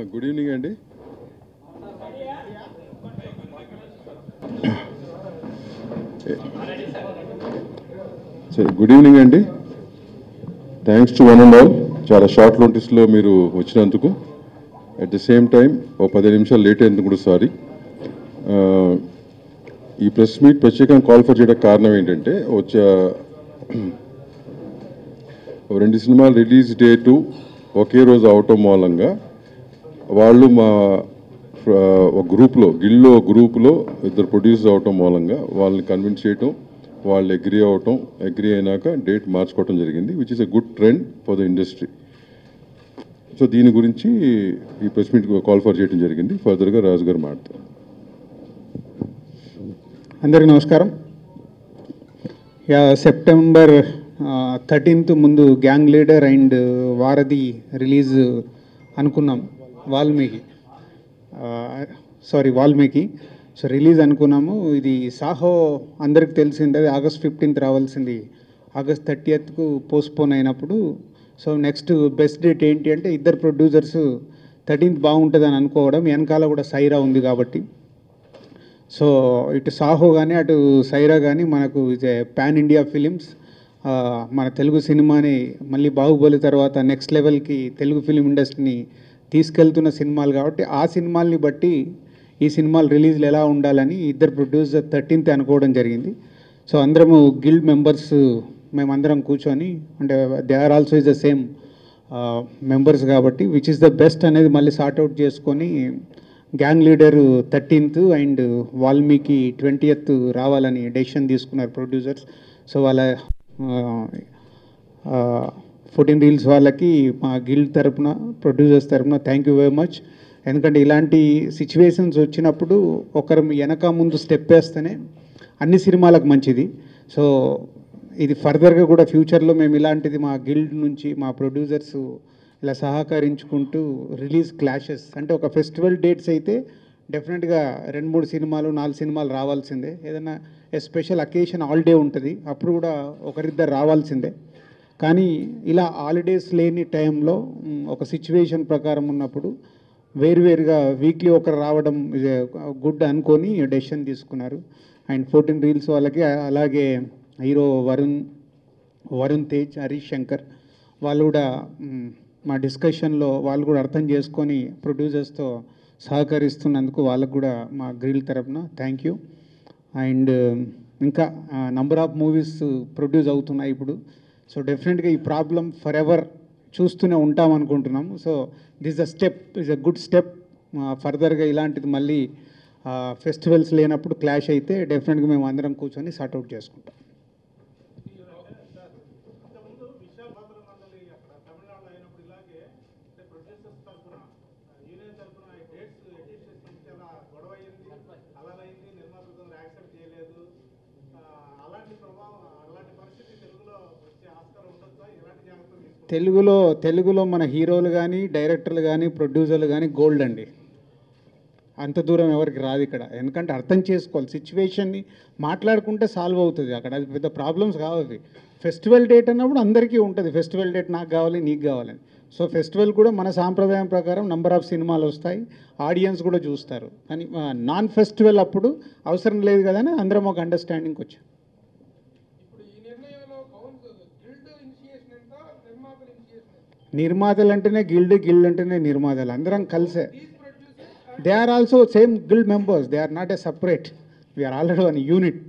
Good evening అండి సరే good evening అండి thanks to one and all చాలా షార్ట్ నోటీస్లో మీరు వచ్చినందుకు అట్ ద సేమ్ టైం ఓ పది నిమిషాలు లేట్ అయినందుకు కూడా సారీ ఈ ప్రెస్ మీట్ ప్రత్యేకంగా కాల్ ఫర్ చేయడానికి కారణం ఏంటంటే వచ్చే ఓ రెండు సినిమాలు రిలీజ్ డేటు ఒకే రోజు అవటం మూలంగా వాళ్ళు మా ఆ, ఒక గ్రూప్లో గిల్లో గ్రూప్లో ఇద్దరు ప్రొడ్యూస్ అవటం మూలంగా వాళ్ళని కన్విన్స్ చేయటం వాళ్ళు అగ్రి అవటం అగ్రి అయినాక డేట్ మార్చుకోవటం జరిగింది which is a good trend for the industry so దీని గురించి ఈ ప్రెస్ మీట్ కాల్ ఫర్ చేయడం జరిగింది ఫర్దర్గా రాజు గారు మాట్లాడతారు అందరికీ నమస్కారం యా సెప్టెంబర్ థర్టీన్త్ ముందు Gang Leader and Varadhi release అనుకున్నాం Valmiki sorry Valmiki so release అనుకున్నాము ఇది సాహో అందరికి తెలిసింది అది ఆగస్ట్ ఫిఫ్టీన్త్ రావాల్సింది ఆగస్ట్ థర్టీయత్కు పోస్ట్పోన్ అయినప్పుడు సో నెక్స్ట్ బెస్ట్ డేట్ ఏంటి అంటే ఇద్దరు ప్రొడ్యూసర్స్ థర్టీన్త్ బాగుంటుందని అనుకోవడం వెనకాల కూడా సైరా ఉంది కాబట్టి సో ఇటు సాహో కానీ అటు సైరా కానీ మనకు ఇది పాన్ ఇండియా ఫిలిమ్స్ ఆ, మన తెలుగు సినిమాని మళ్ళీ బాహుబలి తర్వాత నెక్స్ట్ లెవెల్కి తెలుగు ఫిలిం ఇండస్ట్రీని తీసుకెళ్తున్న సినిమాలు కాబట్టి ఆ సినిమాల్ని బట్టి ఈ సినిమాలు రిలీజ్లు ఎలా ఉండాలని ఇద్దరు ప్రొడ్యూసర్ థర్టీన్త్ అనుకోవడం జరిగింది సో అందరము గిల్డ్ మెంబర్స్ మేమందరం కూర్చొని అంటే they are also is the same members కాబట్టి విచ్ ఇస్ ద బెస్ట్ అనేది మళ్ళీ సార్ట్అవుట్ చేసుకొని Gang Leader thirteenth and Valmiki twentieth రావాలని డెసిషన్ తీసుకున్నారు ప్రొడ్యూసర్స్ సో వాళ్ళ ఫోర్టీన్ రీల్స్ వాళ్ళకి మా గిల్డ్ తరపున ప్రొడ్యూసర్స్ తరపున థ్యాంక్ యూ వెరీ మచ్ ఎందుకంటే ఇలాంటి సిచ్యువేషన్స్ వచ్చినప్పుడు ఒకరు వెనక ముందు స్టెప్ వేస్తేనే అన్ని సినిమాలకు మంచిది సో ఇది ఫర్దర్గా కూడా ఫ్యూచర్లో మేము ఇలాంటిది మా గిల్డ్ నుంచి మా ప్రొడ్యూసర్స్ ఇలా సహకరించుకుంటూ రిలీజ్ క్లాషెస్ అంటే ఒక ఫెస్టివల్ డేట్స్ అయితే డెఫినెట్గా రెండు మూడు సినిమాలు నాలుగు సినిమాలు రావాల్సిందే ఏదైనా స్పెషల్ అకేషన్ హాలిడే ఉంటుంది అప్పుడు కూడా ఒకరిద్దరు రావాల్సిందే కానీ ఇలా హాలిడేస్ లేని టైంలో మ్, ఒక సిచ్యువేషన్ ప్రకారం ఉన్నప్పుడు వేరువేరుగా వీక్లీ ఒకరు రావడం గుడ్ అనుకొని డెసిషన్ తీసుకున్నారు అండ్ ఫోర్టీన్ రీల్స్ వాళ్ళకి అలాగే హీరో వరుణ్ వరుణ్ తేజ్ హరీష్ శంకర్ వాళ్ళు కూడా మ్, మా డిస్కషన్లో వాళ్ళు కూడా అర్థం చేసుకొని ప్రొడ్యూసర్స్తో సహకరిస్తున్నందుకు వాళ్ళకు కూడా మా గ్రిల్ తరపున థ్యాంక్ యూ అండ్ ఇంకా నంబర్ ఆఫ్ మూవీస్ ప్రొడ్యూస్ అవుతున్నాయి ఇప్పుడు సో డెఫినెట్గా ఈ ప్రాబ్లం ఫర్ ఎవర్ చూస్తూనే ఉంటాం అనుకుంటున్నాము so this a step is a good step ఫర్దర్గా ఇలాంటిది మళ్ళీ ఫెస్టివల్స్ లేనప్పుడు క్లాష్ అయితే డెఫినెట్గా మేము అందరం కూర్చొని సార్ట్అవుట్ చేసుకుంటాం తెలుగులో తెలుగులో మన హీరోలు కానీ డైరెక్టర్లు కానీ ప్రొడ్యూసర్లు కానీ గోల్డ్ అండి అంత దూరం ఎవరికి రాదు ఇక్కడ ఎందుకంటే అర్థం చేసుకోవాలి సిచ్యువేషన్ని మాట్లాడుకుంటే సాల్వ్ అవుతుంది అక్కడ అది పెద్ద ప్రాబ్లమ్స్ కావు అవి ఫెస్టివల్ డేట్ అన్నప్పుడు అందరికీ ఉంటుంది ఫెస్టివల్ డేట్ నాకు కావాలి నీకు కావాలని సో ఫెస్టివల్ కూడా మన సాంప్రదాయం ప్రకారం నంబర్ ఆఫ్ సినిమాలు వస్తాయి ఆడియన్స్ కూడా చూస్తారు కానీ నాన్ ఫెస్టివల్ అప్పుడు అవసరం లేదు కదా అని అందరం ఒక అండర్స్టాండింగ్కి వచ్చాం నిర్మాతలు అంటేనే గిల్డ్ గిల్డ్ అంటేనే నిర్మాతలు అందరం కలిసే they are also same guild members they are not a separate we are already one unit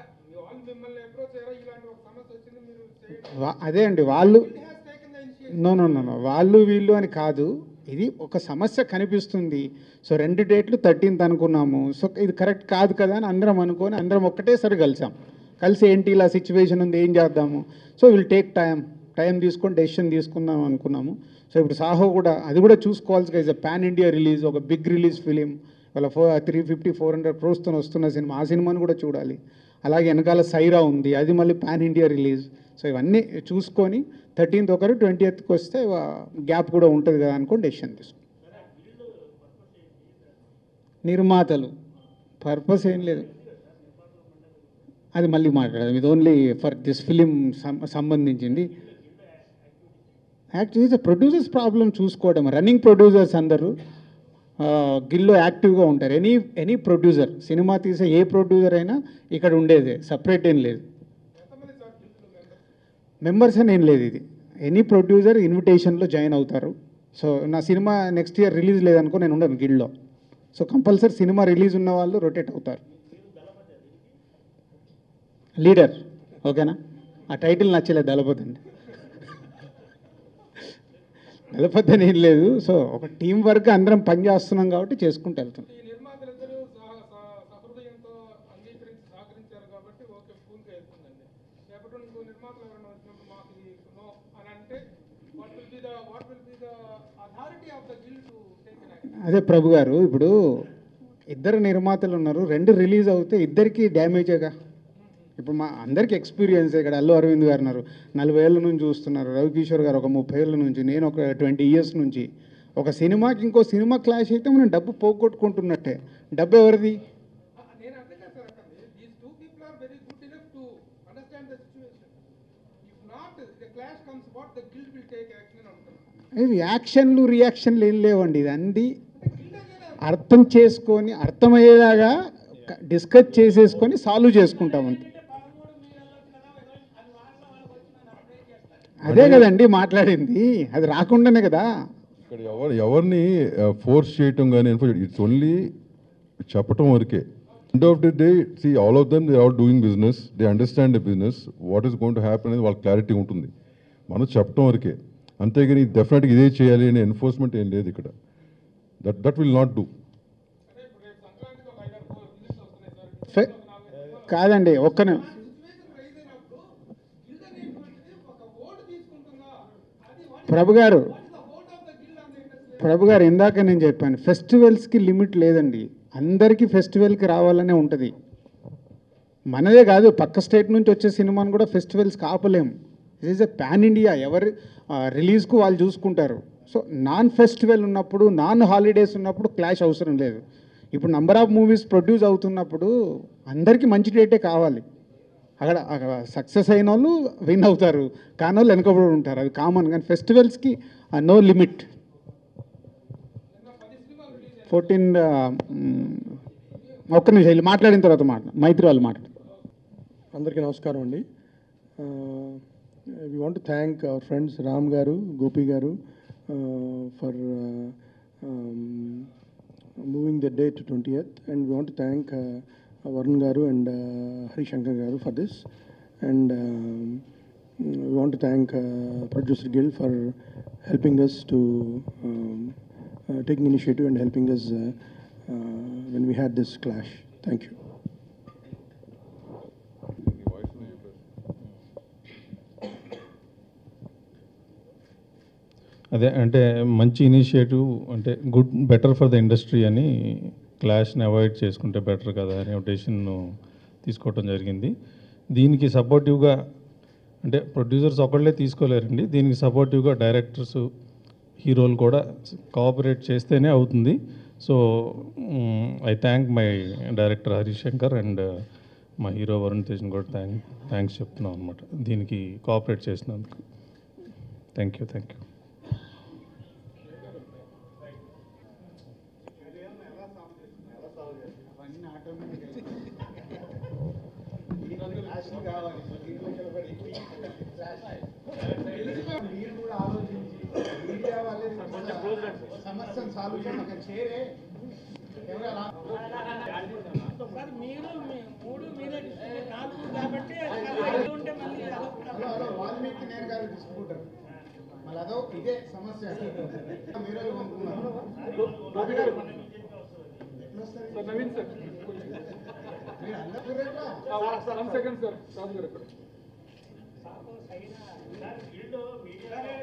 అదే అండి వాళ్ళు నో నో నో నో వాళ్ళు వీళ్ళు అని కాదు ఇది ఒక సమస్య కనిపిస్తుంది సో రెండు డేట్లు థర్టీన్త్ అనుకున్నాము సో ఇది కరెక్ట్ కాదు కదా అని అందరం అనుకొని అందరం ఒక్కటేసారి కలిసాం కలిసి ఏంటి ఇలా సిచ్యువేషన్ ఉంది ఏం చేద్దాము so will take time time తీసుకొని డెసిషన్ తీసుకుందాం అనుకున్నాము సో ఇప్పుడు సాహో కూడా అది కూడా చూసుకోవాల్సి ఇస్ పాన్ ఇండియా రిలీజ్ ఒక బిగ్ రిలీజ్ ఫిలిం వాళ్ళ four three fifty four hundred క్రోస్తో వస్తున్న సినిమా ఆ సినిమాని కూడా చూడాలి అలాగే వెనకాల సైరా ఉంది అది మళ్ళీ పాన్ ఇండియా రిలీజ్ సో ఇవన్నీ చూసుకొని థర్టీన్త్ ఒకరు ట్వంటీ ఎయిత్కి వస్తే గ్యాప్ కూడా ఉంటుంది కదా అనుకోని డెసిషన్ తీసుకున్నాం నిర్మాతలు పర్పస్ ఏం లేదు అది మళ్ళీ మాట్లాడదాం ఇది ఓన్లీ ఫర్ దిస్ ఫిలిం సంబంధించింది యాక్చువల్లీ ప్రొడ్యూసర్స్ ప్రాబ్లం చూసుకోవడం రన్నింగ్ ప్రొడ్యూసర్స్ అందరూ గిల్లో యాక్టివ్గా ఉంటారు ఎనీ ఎనీ ప్రొడ్యూసర్ సినిమా తీసే ఏ ప్రొడ్యూసర్ అయినా ఇక్కడ ఉండేదే సపరేట్ ఏం లేదు మెంబర్స్ అని ఏం లేదు ఇది ఎనీ ప్రొడ్యూసర్ ఇన్విటేషన్లో జాయిన్ అవుతారు సో నా సినిమా నెక్స్ట్ ఇయర్ రిలీజ్ లేదనుకో నేను ఉండను గిల్లో సో కంపల్సరీ సినిమా రిలీజ్ ఉన్న వాళ్ళు రొటేట్ అవుతారు లీడర్ ఓకేనా ఆ టైటిల్ నచ్చలేదు దళపతి అండి దళపతి అని ఏం లేదు సో ఒక టీం వర్క్ అందరం పని చేస్తున్నాం కాబట్టి చేసుకుంటూ వెళ్తాం ఈ నిర్మాతలిద్దరూ సహ- సహ- సహృదయంతో అంగీకరించి సహకరించారు కాబట్టి ఓకే స్కూల్కి వెళ్తుందండి రేపటి నుంచి ఇంకో నిర్మాతలు ఎవరైనా వచ్చినప్పుడు మాకు ఇది నో అని అంటే what will be the what will be the authority of the guild to take an action అదే ప్రభు గారు ఇప్పుడు ఇద్దరు నిర్మాతలు ఉన్నారు రెండు రిలీజ్ అవుతే ఇద్దరికి డ్యామేజేగా ఇప్పుడు మా అందరికి ఎక్స్పీరియన్స్ ఇక్కడ అల్లు అరవింద్ గారు ఉన్నారు నలభై ఏళ్ళ నుంచి చూస్తున్నారు రవికిషోర్ గారు ఒక ముప్పై ఏళ్ళ నుంచి నేను ఒక ట్వంటీ ఇయర్స్ నుంచి ఒక సినిమాకి ఇంకో సినిమా క్లాష్ అయితే మనం డబ్బు పోగొట్టుకుంటున్నట్టే డబ్బు ఎవరిది నేను అర్థం కాదు సార్ అక్కడ these two people are very good enough to understand the situation if not the clash comes what the guild will take action అని అంటున్నాను ఇది యాక్షన్లు రియాక్షన్లు ఏం లేవండి ఇది అంది అర్థం చేసుకొని అర్థమయ్యేలాగా డిస్కస్ చేసేసుకొని సాల్వ్ చేసుకుంటాం అంతే అదే కదండి మాట్లాడింది అది రాకుండానే కదా ఇక్కడ ఎవరు ఎవరిని ఫోర్స్ చేయటం కానీ ఇట్స్ ఓన్లీ చెప్పటం వరకే end of the day see all of them they are doing business they understand the business what is going to happen అనేది వాళ్ళకి క్లారిటీ ఉంటుంది మనం చెప్పటం వరకే అంతేగాని డెఫినెట్గా ఇదే చేయాలి అనే ఎన్ఫోర్స్మెంట్ ఏం లేదు ఇక్కడ that that will not do అదే ఇప్పుడు రేపు సంక్రాంతికి ఒక ఐదారు ఫోర్ రిలీజ్ వస్తున్నాయి సార్ ఫె- కాదండి ఒక్కనే సిచ్యువేషన్ రైజ్ అయినప్పుడు గిల్డ్ అనేటువంటిది ఒక ఓటు తీసుకుంటుందా అది what Prabhu garu is the vote of the guild on the industry Prabhu garu ఇందాక నేను చెప్పాను ఫెస్టివల్స్కి లిమిట్ లేదండి అందరికీ ఫెస్టివల్కి రావాలనే ఉంటుంది మనదే కాదు పక్క స్టేట్ నుంచి వచ్చే సినిమాను కూడా ఫెస్టివల్స్కి ఆపలేం it is a pan India ఎవరి రిలీజ్కు వాళ్ళు చూసుకుంటారు సో నాన్ ఫెస్టివల్ ఉన్నప్పుడు నాన్ హాలిడేస్ ఉన్నప్పుడు క్లాష్ అవసరం లేదు ఇప్పుడు నంబర్ ఆఫ్ మూవీస్ ప్రొడ్యూస్ అవుతున్నప్పుడు అందరికీ మంచి డేటే కావాలి అక్కడ అక్కడ సక్సెస్ అయిన వాళ్ళు విన్ అవుతారు కాని వాళ్ళు వెనకబడి ఉంటారు అది కామన్ కానీ ఫెస్టివల్స్కి నో లిమిట్ ఫోర్టీన్ ఒక్క నిమిషం వీళ్ళు మాట్లాడిన తర్వాత మాట మైత్రి వాళ్ళు మాట్లాడు అందరికీ నమస్కారం అండి we want thank our friends Ram garu Gopi garu for moving the date twenty eighth and we want thank Varun garu and Harishankar garu for this and we want thank producer guild for helping us to um, uh, taking initiative and helping us uh, uh, when we had this clash. Thank you. అదే అంటే మంచి initiative అంటే good better for the industry అని క్లాష్ని avoid చేసుకుంటే better కదా అనే decision తీసుకోవటం జరిగింది దీనికి సపోర్టివ్గా అంటే ప్రొడ్యూసర్స్ ఒకళ్ళే తీసుకోలేరండి దీనికి సపోర్టివ్గా డైరెక్టర్స్ హీరోలు కూడా కోఆపరేట్ చేస్తేనే అవుతుంది so I thank my director Harishankar and మా హీరో వరుణ్ తేజ్ని కూడా థ్యాంక్ థ్యాంక్స్ చెప్తున్నాం అనమాట దీనికి కోఆపరేట్ చేసినందుకు థ్యాంక్ యూ థ్యాంక్ యూ సమస్యను సాల్వ్ చేయడం చేరే మీరు మీ- మూడు మీరే డిస్ట్రిబ్యూట్ నాలుగు కాబట్టి అది ఉంటే మళ్ళీ అదొక హలో హలో వాల్మీకి నేను కాదు డిస్ట్రిబ్యూటర్ మళ్ళీ అదో ఇదే సమస్య మీరు అనుకున్నారు నవీన్ సార్ మీరు అందరూ రేట్లా? One second sir Raju garu ఇక్కడ